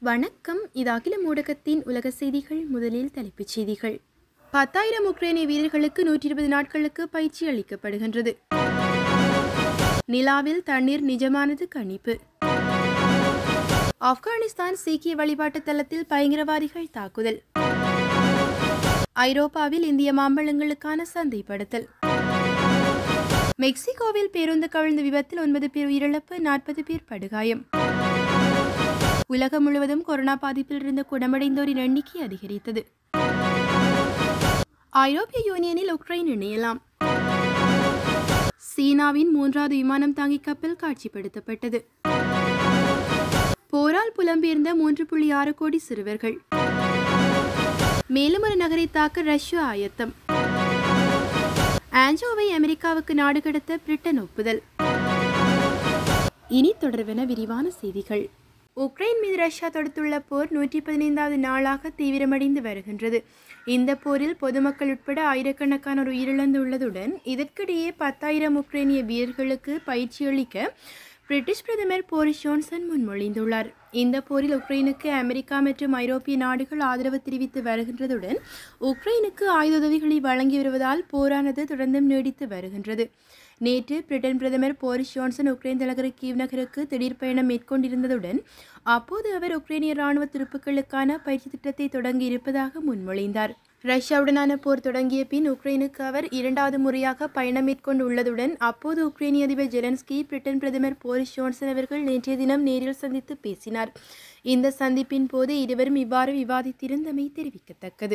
வணக்கம் இது அகில ஊடகத்தின் உலக செய்திகள் முதலில் தலைப்புச் செய்திகள் பத்தாயிரம் உக்ரைனிய வீரர்களுக்கு நூற்றி இருபது நாட்களுக்கு பயிற்சி அளிக்கப்படுகின்றது நிலாவில் தண்ணீர் நிஜமானது கணிப்பு ஆப்கானிஸ்தான் சீக்கிய வழிபாட்டு தலத்தில் பயங்கரவாதிகள் தாக்குதல் ஐரோப்பாவில் இந்திய மாம்பழங்களுக்கான சந்தைப்படுத்தல் மெக்சிகோவில் பேருந்து கவிழ்ந்த விபத்தில் ஒன்பது பேர் உயிரிழப்பு நாற்பது பேர் படுகாயம் உலகம் முழுவதும் கொரோனா பாதிப்பில் இருந்த குணமடைந்தோரின் எண்ணிக்கை அதிகரித்தது ஐரோப்பிய யூனியனில் உக்ரைன் இணையலாம் சீனாவின் மூன்றாவது விமானம் தாங்கி கப்பல் காட்சிப்படுத்தப்பட்டது போரால் புலம்பெயர்ந்த மூன்று புள்ளி ஆறு கோடி சிறுவர்கள் மேலும் ஒரு நகரை தாக்க ரஷ்யா ஆயத்தம் ஆன்ஜோவை அமெரிக்காவுக்கு நாடு கடத்த பிரிட்டன் ஒப்புதல் இனி தொடர்வென விரிவான செய்திகள் உக்ரைன் மீது ரஷ்யா தொடுத்துள்ள போர் நூற்றி பதினைந்தாவது நாளாக தீவிரமடைந்து வருகின்றது இந்த போரில் பொதுமக்கள் உட்பட ஆயிரக்கணக்கானோர் உயிரிழந்துள்ளதுடன் இதற்கிடையே பத்தாயிரம் உக்ரைனிய வீரர்களுக்கு பயிற்சி அளிக்க பிரிட்டிஷ் பிரதமர் போரிஸ் ஜான்சன் முன்மொழிந்துள்ளார் இந்த போரில் உக்ரைனுக்கு அமெரிக்கா மற்றும் ஐரோப்பிய நாடுகள் ஆதரவு தெரிவித்து வருகின்றதுடன் உக்ரைனுக்கு ஆயுத உதவிகளை வழங்கி வருவதால் போரானது தொடர்ந்தும் நீடித்து வருகின்றது நேற்று பிரிட்டன் பிரதமர் போரிஸ் ஜான்சன் உக்ரைன் தலைநகர் கீவ் நகருக்கு திடீர் பயணம் மேற்கொண்டிருந்ததுடன் அப்போது அவர் உக்ரைனிய ராணுவ துருப்புக்களுக்கான பயிற்சி திட்டத்தை தொடங்கி இருப்பதாக முன்மொழிந்தார் ரஷ்யாவுடனான போர் தொடங்கிய பின் உக்ரைனுக்கு அவர் இரண்டாவது முறையாக பயணம் மேற்கொண்டு உள்ளதுடன் அப்போது உக்ரைனிய அதிபர் ஜெலன்ஸ்கி பிரிட்டன் பிரதமர் போரிஸ் ஜான்சன் அவர்கள் நேற்றைய தினம் நேரில் சந்தித்து பேசினார் இந்த சந்திப்பின் போது இருவரும் இவ்வாறு விவாதித்திருந்தமை தெரிவிக்கத்தக்கது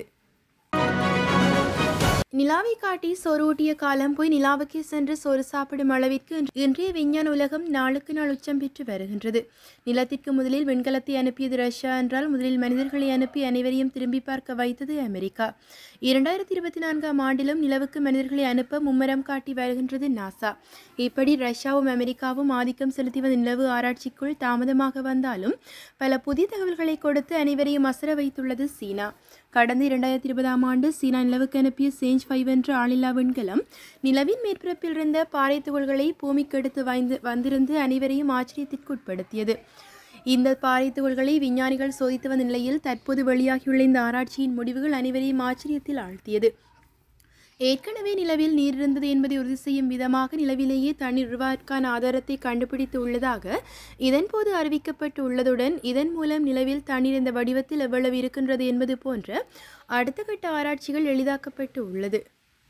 நிலாவை காட்டி சோறு ஊட்டிய காலம் போய் நிலாவுக்கே சென்று சோறு சாப்பிடும் அளவிற்கு இன்றைய விஞ்ஞான உலகம் நாளுக்கு நாள் உச்சம் பெற்று வருகின்றது நிலத்திற்கு முதலில் விண்கலத்தை அனுப்பியது ரஷ்யா என்றால் முதலில் மனிதர்களை அனுப்பி அனைவரையும் திரும்பி பார்க்க வைத்தது அமெரிக்கா இரண்டாயிரத்தி இருபத்தி நான்காம் ஆண்டிலும் நிலவுக்கு மனிதர்களை அனுப்ப மும்மரம் காட்டி வருகின்றது நாசா இப்படி ரஷ்யாவும் அமெரிக்காவும் ஆதிக்கம் செலுத்தி வந்த நிலவு ஆராய்ச்சிக்குள் தாமதமாக வந்தாலும் பல புதிய தகவல்களை கொடுத்து அனைவரையும் அசர வைத்துள்ளது சீனா கடந்த இரண்டாயிரத்தி இருபதாம் ஆண்டு சீனா நிலவுக்கு அனுப்பிய சேஞ்ச் ஃபைவ் என்ற ஆளில்லா விண்கலம் நிலவின் மேற்பரப்பில் இருந்த பாறை துகள்களை பூமிக்கு எடுத்து வாய்ந்து வந்திருந்து அனைவரையும் ஆச்சரியத்திற்கு உட்படுத்தியது இந்த பாறை துகள்களை விஞ்ஞானிகள் சோதித்து வந்த நிலையில் தற்போது வெளியாகியுள்ள இந்த ஆராய்ச்சியின் முடிவுகள் அனைவரையும் ஆச்சரியத்தில் ஆழ்த்தியது ஏற்கனவே நிலவில் நீர் இருந்தது என்பதை உறுதி செய்யும் விதமாக நிலவிலேயே தண்ணீர் உருவாவதற்கான ஆதாரத்தை கண்டுபிடித்து உள்ளதாக இதன்போது அறிவிக்கப்பட்டு உள்ளதுடன் இதன் மூலம் நிலவில் தண்ணீர் இந்த வடிவத்தில் எவ்வளவு இருக்கின்றது என்பது போன்ற அடுத்த கட்ட ஆராய்ச்சிகள் எளிதாக்கப்பட்டு உள்ளது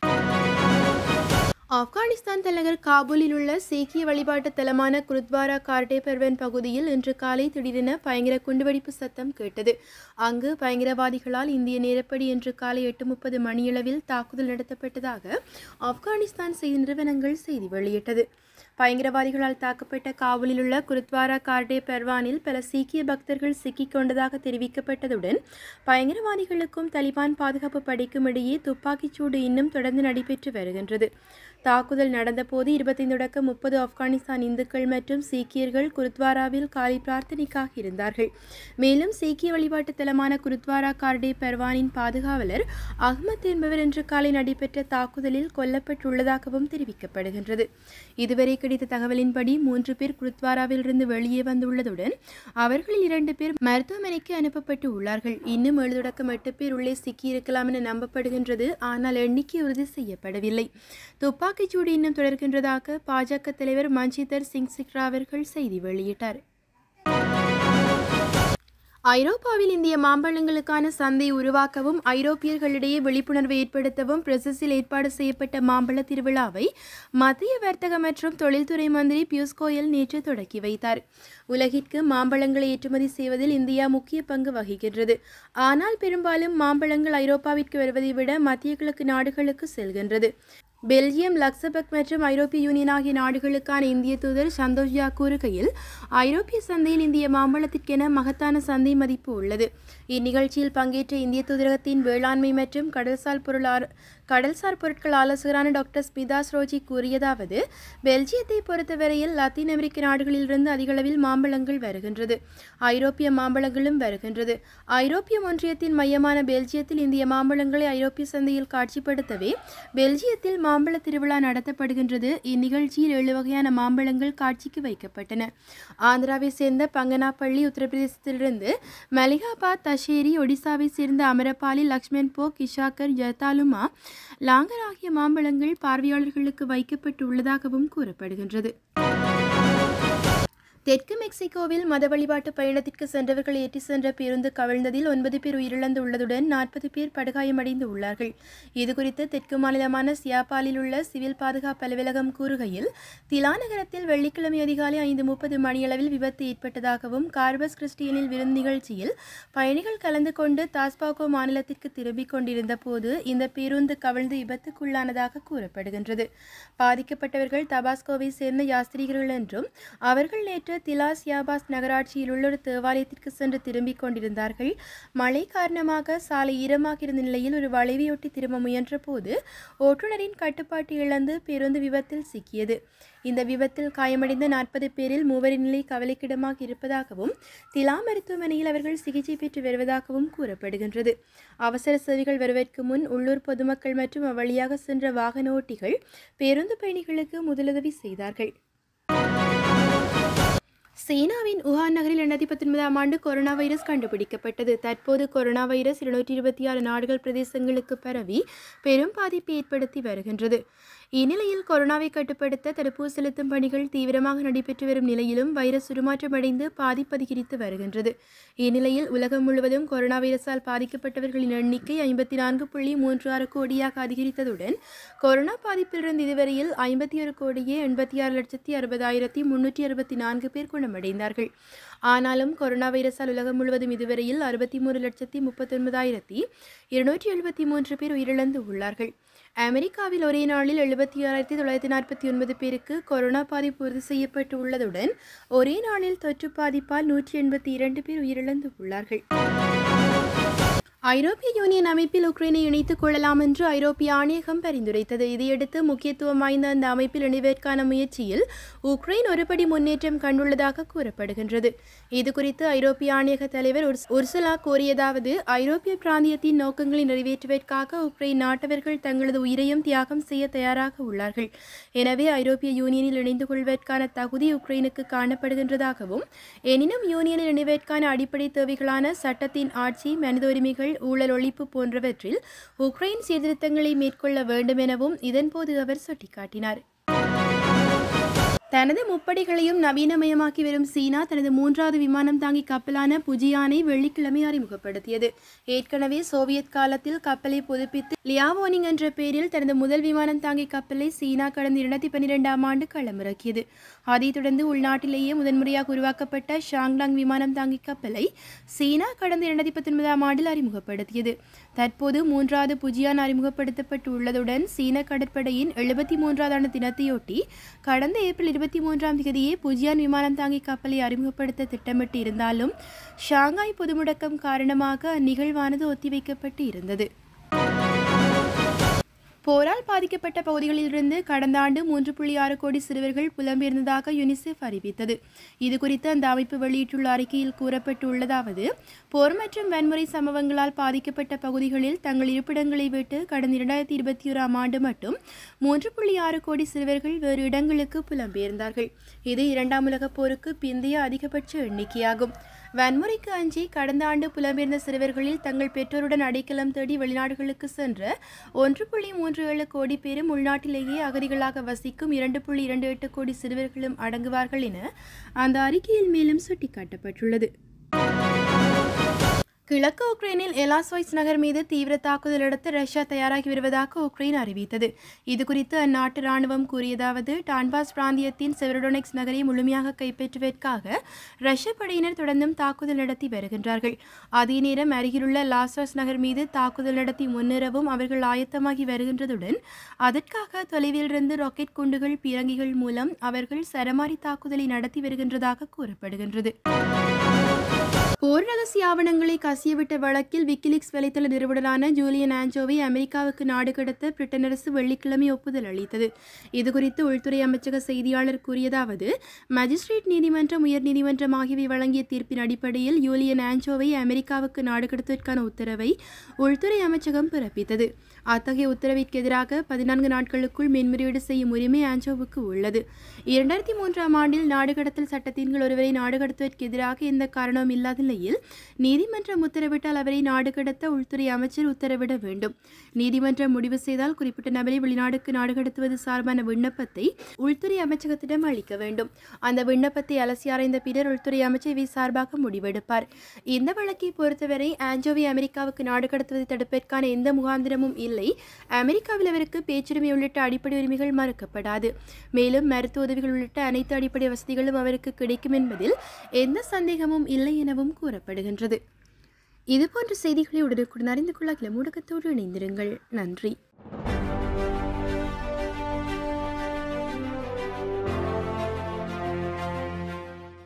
ஆப்கானிஸ்தான் தலைநகர் காபூலில் உள்ள சீக்கிய வழிபாட்டு தலமான குருத்வாரா கார்டே பெர்வன் பகுதியில் இன்று காலை திடீரென பயங்கர குண்டுவெடிப்பு சத்தம் கேட்டது அங்கு பயங்கரவாதிகளால் இந்திய நேரப்படி இன்று காலை எட்டு முப்பது மணியளவில் தாக்குதல் நடத்தப்பட்டதாக ஆப்கானிஸ்தான் செய்தி நிறுவனங்கள் செய்தி வெளியிட்டது பயங்கரவாதிகளால் தாக்கப்பட்ட காவலில் உள்ள குருத்வாரா கார்டே பெர்வானில் பல சீக்கிய பக்தர்கள் சிக்கிக் கொண்டதாக தெரிவிக்கப்பட்டதுடன் பயங்கரவாதிகளுக்கும் தலிபான் பாதுகாப்பு படைக்கும் இடையே துப்பாக்கிச்சூடு இன்னும் தொடர்ந்து நடைபெற்று வருகின்றது தாக்குதல் நடந்தபோது இருபத்தைந்து தொடக்கம் முப்பது ஆப்கானிஸ்தான் இந்துக்கள் மற்றும் சீக்கியர்கள் குருத்வாராவில் காலை பிரார்த்தனைக்காக இருந்தார்கள் மேலும் சீக்கிய வழிபாட்டு தலமான குருத்வாரா கார்டே பெர்வானின் பாதுகாவலர் அஹ்மத் என்பவர் இன்று காலை நடைபெற்ற தாக்குதலில் கொல்லப்பட்டுள்ளதாகவும் தெரிவிக்கப்படுகின்றது இதுவரை கிடைத்த தகவலின்படி மூன்று பேர் குருத்வாராவில் இருந்து வெளியே வந்துள்ளதுடன் அவர்களில் இரண்டு பேர் மருத்துவமனைக்கு அனுப்பப்பட்டு உள்ளார்கள் இன்னும் ஏழு தொடக்கம் எட்டு பேர் உள்ளே சிக்கியிருக்கலாம் என நம்பப்படுகின்றது ஆனால் எண்ணிக்கை உறுதி செய்யப்படவில்லை துப்பாக்கிச்சூடு இன்னும் தொடர்கின்றதாக பாஜக தலைவர் மஞ்சிதர் சிங் சிக்ரா அவர்கள் செய்தி வெளியிட்டார் ஐரோப்பாவில் இந்திய மாம்பழங்களுக்கான சந்தை உருவாக்கவும் ஐரோப்பியர்களிடையே விழிப்புணர்வை ஏற்படுத்தவும் பிரசஸில் ஏற்பாடு செய்யப்பட்ட மாம்பழ திருவிழாவை மத்திய வர்த்தக மற்றும் தொழில்துறை மந்திரி பியூஷ் கோயல் நேற்று தொடக்கி வைத்தார் உலகிற்கு மாம்பழங்களை ஏற்றுமதி செய்வதில் இந்தியா முக்கிய பங்கு வகிக்கின்றது ஆனால் பெரும்பாலும் மாம்பழங்கள் ஐரோப்பாவிற்கு வருவதை விட மத்திய கிழக்கு நாடுகளுக்கு செல்கின்றது பெல்ஜியம் லக்சபர்க் மற்றும் ஐரோப்பிய யூனியன் ஆகிய நாடுகளுக்கான இந்திய தூதர் சந்தோஷ் ஜா கூறுகையில் ஐரோப்பிய சந்தையில் இந்திய மாம்பழத்திற்கென மகத்தான சந்தை மதிப்பு உள்ளது இந்நிகழ்ச்சியில் பங்கேற்ற இந்திய தூதரகத்தின் வேளாண்மை மற்றும் கடல்சார் பொருளார் கடல்சார் பொருட்கள் ஆலோசகரான டாக்டர் ஸ்மிதாஸ் ரோஜி கூறியதாவது பெல்ஜியத்தை பொறுத்தவரையில் லத்தீன் அமெரிக்க நாடுகளிலிருந்து அதிகளவில் மாம்பழங்கள் வருகின்றது ஐரோப்பிய மாம்பழங்களும் வருகின்றது ஐரோப்பிய ஒன்றியத்தின் மையமான பெல்ஜியத்தில் இந்திய மாம்பழங்களை ஐரோப்பிய சந்தையில் காட்சிப்படுத்தவே பெல்ஜியத்தில் மாம்பழ திருவிழா நடத்தப்படுகின்றது இந்நிகழ்ச்சியில் ஏழு வகையான மாம்பழங்கள் காட்சிக்கு வைக்கப்பட்டன ஆந்திராவை சேர்ந்த பங்கனாப்பள்ளி உத்தரப்பிரதேசத்திலிருந்து மலிகாபாத் தஷேரி ஒடிசாவை சேர்ந்த அமரபாலி லக்ஷ்மண் போ கிஷாக்கர் ஜத்தாலுமா லாங்கர் ஆகிய மாம்பழங்கள் பார்வையாளர்களுக்கு வைக்கப்பட்டு உள்ளதாகவும் கூறப்படுகின்றது தெற்கு மெக்சிகோவில் மத வழிபாட்டு பயணத்திற்கு சென்றவர்கள் ஏற்றி சென்ற பேருந்து கவிழ்ந்ததில் ஒன்பது பேர் உயிரிழந்து உள்ளதுடன் நாற்பது பேர் படுகாயமடைந்து உள்ளார்கள் இதுகுறித்து தெற்கு மாநிலமான சியாபாலில் உள்ள சிவில் பாதுகாப்பு அலுவலகம் கூறுகையில் திலா நகரத்தில் வெள்ளிக்கிழமை அதிகாலை ஐந்து முப்பது மணியளவில் விபத்து ஏற்பட்டதாகவும் கார்பஸ் கிறிஸ்டியனில் விருந்து நிகழ்ச்சியில் பயணிகள் கலந்து கொண்டு தாஸ்பாகோ மாநிலத்திற்கு திரும்பிக் கொண்டிருந்த போது இந்த பேருந்து கவிழ்ந்து விபத்துக்குள்ளானதாக கூறப்படுகின்றது பாதிக்கப்பட்டவர்கள் தபாஸ்கோவை சேர்ந்த யாஸ்திரிகர்கள் என்றும் அவர்கள் நேற்று திலாஸ் யாபாஸ் நகராட்சியில் உள்ள ஒரு தேவாலயத்திற்கு சென்று திரும்பிக் கொண்டிருந்தார்கள் மழை காரணமாக சாலை ஈரமாக இருந்த நிலையில் ஒரு வளைவையொட்டி திரும்ப முயன்ற போது ஓட்டுநரின் கட்டுப்பாட்டு இழந்து பேருந்து விபத்தில் சிக்கியது இந்த விபத்தில் காயமடைந்த நாற்பது பேரில் மூவரின் நிலை கவலைக்கிடமாக இருப்பதாகவும் திலா மருத்துவமனையில் அவர்கள் சிகிச்சை பெற்று வருவதாகவும் கூறப்படுகின்றது அவசர சேவைகள் வருவதற்கு முன் உள்ளூர் பொதுமக்கள் மற்றும் அவ்வழியாக சென்ற வாகன ஓட்டிகள் பேருந்து பயணிகளுக்கு முதலுதவி செய்தார்கள் சீனாவின் உஹான் நகரில் இரண்டாயிரத்தி பத்தொன்பதாம் ஆண்டு கொரோனா வைரஸ் கண்டுபிடிக்கப்பட்டது தற்போது கொரோனா வைரஸ் இருநூற்றி இருபத்தி ஆறு நாடுகள் பிரதேசங்களுக்கு பரவி பெரும் பாதிப்பை ஏற்படுத்தி வருகின்றது இந்நிலையில் கொரோனாவை கட்டுப்படுத்த தடுப்பூசி செலுத்தும் பணிகள் தீவிரமாக நடைபெற்று வரும் நிலையிலும் வைரஸ் உருமாற்றமடைந்து பாதிப்பு அதிகரித்து வருகின்றது இந்நிலையில் உலகம் முழுவதும் கொரோனா வைரஸால் பாதிக்கப்பட்டவர்களின் எண்ணிக்கை ஐம்பத்தி நான்கு புள்ளி மூன்று ஆறு கோடியாக அதிகரித்ததுடன் கொரோனா பாதிப்பிலிருந்து இதுவரையில் ஐம்பத்தி ஒரு கோடியே எண்பத்தி ஆறு லட்சத்தி அறுபதாயிரத்தி முன்னூற்றி அறுபத்தி நான்கு பேர் குணமடைந்தார்கள் ஆனாலும் கொரோனா வைரஸால் உலகம் முழுவதும் இதுவரையில் அறுபத்தி மூன்று லட்சத்தி முப்பத்தொன்பதாயிரத்தி இருநூற்றி எழுபத்தி மூன்று பேர் உயிரிழந்து உள்ளார்கள் அமெரிக்காவில் ஒரே நாளில் எழுபத்தி ஆறாயிரத்தி தொள்ளாயிரத்தி நாற்பத்தி ஒன்பது பேருக்கு கொரோனா பாதிப்பு உறுதி செய்யப்பட்டு உள்ளதுடன் ஒரே நாளில் தொற்று பாதிப்பால் நூற்றி எண்பத்தி இரண்டு பேர் உயிரிழந்து உள்ளார்கள் ஐரோப்பிய யூனியன் அமைப்பில் உக்ரைனை இணைத்துக் கொள்ளலாம் என்று ஐரோப்பிய ஆணையகம் பரிந்துரைத்தது இதையடுத்து முக்கியத்துவம் வாய்ந்த அந்த அமைப்பில் இணைவதற்கான முயற்சியில் உக்ரைன் ஒருபடி முன்னேற்றம் கண்டுள்ளதாக கூறப்படுகின்றது இதுகுறித்து ஐரோப்பிய ஆணையக தலைவர் உர்ஸ்- உர்சுலா கூறியதாவது ஐரோப்பிய பிராந்தியத்தின் நோக்கங்களை நிறைவேற்றுவதற்காக உக்ரைன் நாட்டவர்கள் தங்களது உயிரையும் தியாகம் செய்ய தயாராக உள்ளார்கள் எனவே ஐரோப்பிய யூனியனில் இணைந்து கொள்வதற்கான தகுதி உக்ரைனுக்கு காணப்படுகின்றதாகவும் எனினும் யூனியனில் இணைவதற்கான அடிப்படை தேவைகளான சட்டத்தின் ஆட்சி மனித உரிமைகள் ஊழல் ஒழிப்பு போன்றவற்றில் உக்ரைன் சீர்திருத்தங்களை மேற்கொள்ள வேண்டும் எனவும் இதன்போது அவர் சுட்டிக்காட்டினார் தனது முப்படைகளையும் நவீனமயமாக்கி வரும் சீனா தனது மூன்றாவது விமானம் தாங்கி கப்பலான புஜியானை வெள்ளிக்கிழமை அறிமுகப்படுத்தியது ஏற்கனவே சோவியத் காலத்தில் கப்பலை புதுப்பித்து லியாவோனிங் என்ற பெயரில் தனது முதல் விமானம் தாங்கி கப்பலை சீனா கடந்த இரண்டாயிரத்தி பன்னிரெண்டாம் ஆண்டு களமிறக்கியது அதைத் தொடர்ந்து உள்நாட்டிலேயே முதன்முறையாக உருவாக்கப்பட்ட ஷாங்டாங் விமானம் தாங்கி கப்பலை சீனா கடந்த இரண்டாயிரத்தி பத்தொன்பதாம் ஆண்டில் அறிமுகப்படுத்தியது தற்போது மூன்றாவது புஜியான் அறிமுகப்படுத்தப்பட்டு உள்ளதுடன் சீன கடற்படையின் எழுபத்தி மூன்றாவது ஆண்டு தினத்தையொட்டி கடந்த ஏப்ரல் இருபத்தி மூன்றாம் தேதியே புஜியான் விமானம் தாங்கி கப்பலை அறிமுகப்படுத்த திட்டமிட்டு இருந்தாலும் ஷாங்காய் பொது முடக்கம் காரணமாக அந்நிகழ்வானது ஒத்திவைக்கப்பட்டு இருந்தது போரால் பாதிக்கப்பட்ட பகுதிகளிலிருந்து கடந்த ஆண்டு மூன்று புள்ளி ஆறு கோடி சிறுவர்கள் புலம்பெயர்ந்ததாக யுனிசெஃப் அறிவித்தது இதுகுறித்து அந்த அமைப்பு வெளியிட்டுள்ள அறிக்கையில் கூறப்பட்டுள்ளதாவது போர் மற்றும் வன்முறை சம்பவங்களால் பாதிக்கப்பட்ட பகுதிகளில் தங்கள் இருப்பிடங்களை விட்டு கடந்த இரண்டாயிரத்தி இருபத்தி ஓராம் ஆண்டு மட்டும் மூன்று புள்ளி ஆறு கோடி சிறுவர்கள் வேறு இடங்களுக்கு புலம்பெயர்ந்தார்கள் இது இரண்டாம் உலகப் போருக்கு பிந்தைய அதிகபட்ச எண்ணிக்கையாகும் வன்முறைக்கு அஞ்சி கடந்த ஆண்டு புலம்பெயர்ந்த சிறுவர்களில் தங்கள் பெற்றோருடன் அடைக்கலம் தேடி வெளிநாடுகளுக்கு சென்ற ஒன்று புள்ளி மூன்று ஏழு கோடி பேரும் உள்நாட்டிலேயே அகதிகளாக வசிக்கும் இரண்டு புள்ளி இரண்டு எட்டு கோடி சிறுவர்களும் அடங்குவார்கள் என அந்த அறிக்கையில் மேலும் சுட்டிக்காட்டப்பட்டுள்ளது கிழக்கு உக்ரைனில் எலாசோய்ஸ் நகர் மீது தீவிர தாக்குதல் நடத்த ரஷ்யா தயாராகி வருவதாக உக்ரைன் அறிவித்தது இதுகுறித்து அந்நாட்டு ராணுவம் கூறியதாவது டான்பாஸ் பிராந்தியத்தின் செவரோடோனெக்ஸ் நகரை முழுமையாக கைப்பற்றுவதற்காக ரஷ்ய படையினர் தொடர்ந்தும் தாக்குதல் நடத்தி வருகின்றார்கள் அதே நேரம் அருகிலுள்ள லாசோஸ் நகர் மீது தாக்குதல் நடத்தி முன்னேறவும் அவர்கள் ஆயத்தமாகி வருகின்றதுடன் அதற்காக தொலைவிலிருந்து ராக்கெட் குண்டுகள் பீரங்கிகள் மூலம் அவர்கள் சரமாரி தாக்குதலை நடத்தி வருகின்றதாக கூறப்படுகின்றது போர் ரகசிய ஆவணங்களை கசியவிட்ட வழக்கில் விக்கிலீக்ஸ் வலைத்தள நிறுவனரான ஜூலியன் ஆஞ்சோவை அமெரிக்காவுக்கு நாடு கடத்த பிரிட்டன் அரசு வெள்ளிக்கிழமை ஒப்புதல் அளித்தது இதுகுறித்து உள்துறை அமைச்சக செய்தியாளர் கூறியதாவது மஜிஸ்ட்ரேட் நீதிமன்றம் உயர்நீதிமன்றம் ஆகியவை வழங்கிய தீர்ப்பின் அடிப்படையில் யூலியன் ஆஞ்சோவை அமெரிக்காவுக்கு நாடு கடத்துவதற்கான உத்தரவை உள்துறை அமைச்சகம் பிறப்பித்தது அத்தகைய உத்தரவிற்கு எதிராக பதினான்கு நாட்களுக்குள் மேன்முறையீடு செய்யும் உரிமை ஆஞ்சோவுக்கு உள்ளது இரண்டாயிரத்தி மூன்றாம் ஆண்டில் நாடு கடத்தல் சட்டத்தின் கீழ் ஒருவரை நாடு கடத்துவதற்கு எதிராக எந்த காரணமும் இல்லாத நிலையில் நீதிமன்றம் உத்தரவிட்டால் அவரை நாடு கடத்த உள்துறை அமைச்சர் உத்தரவிட வேண்டும் நீதிமன்றம் முடிவு செய்தால் குறிப்பிட்ட நபரை வெளிநாடுக்கு நாடு கடத்துவது சார்பான விண்ணப்பத்தை உள்துறை அமைச்சகத்திடம் அளிக்க வேண்டும் அந்த விண்ணப்பத்தை அலசி ஆராய்ந்த பின்னர் உள்துறை அமைச்சர் இவை சார்பாக முடிவெடுப்பார் இந்த வழக்கை பொறுத்தவரை ஆஞ்சோவை அமெரிக்காவுக்கு நாடு கடத்துவதை தடுப்பதற்கான எந்த முகாந்திரமும் இல்லை அமெரிக்காவில் அவருக்கு பேச்சுரிமை உள்ளிட்ட அடிப்படை உரிமைகள் மறுக்கப்படாது மேலும் மருத்துவ உதவிகள் உள்ளிட்ட அனைத்து அடிப்படை வசதிகளும் அவருக்கு கிடைக்கும் என்பதில் எந்த சந்தேகமும் இல்லை எனவும் கூறப்படுகின்றது இதுபோன்ற செய்திகளை உடனுக்குடன் அறிந்து கொள்ள கிளமூடகத்தோடு இணைந்திருங்கள் நன்றி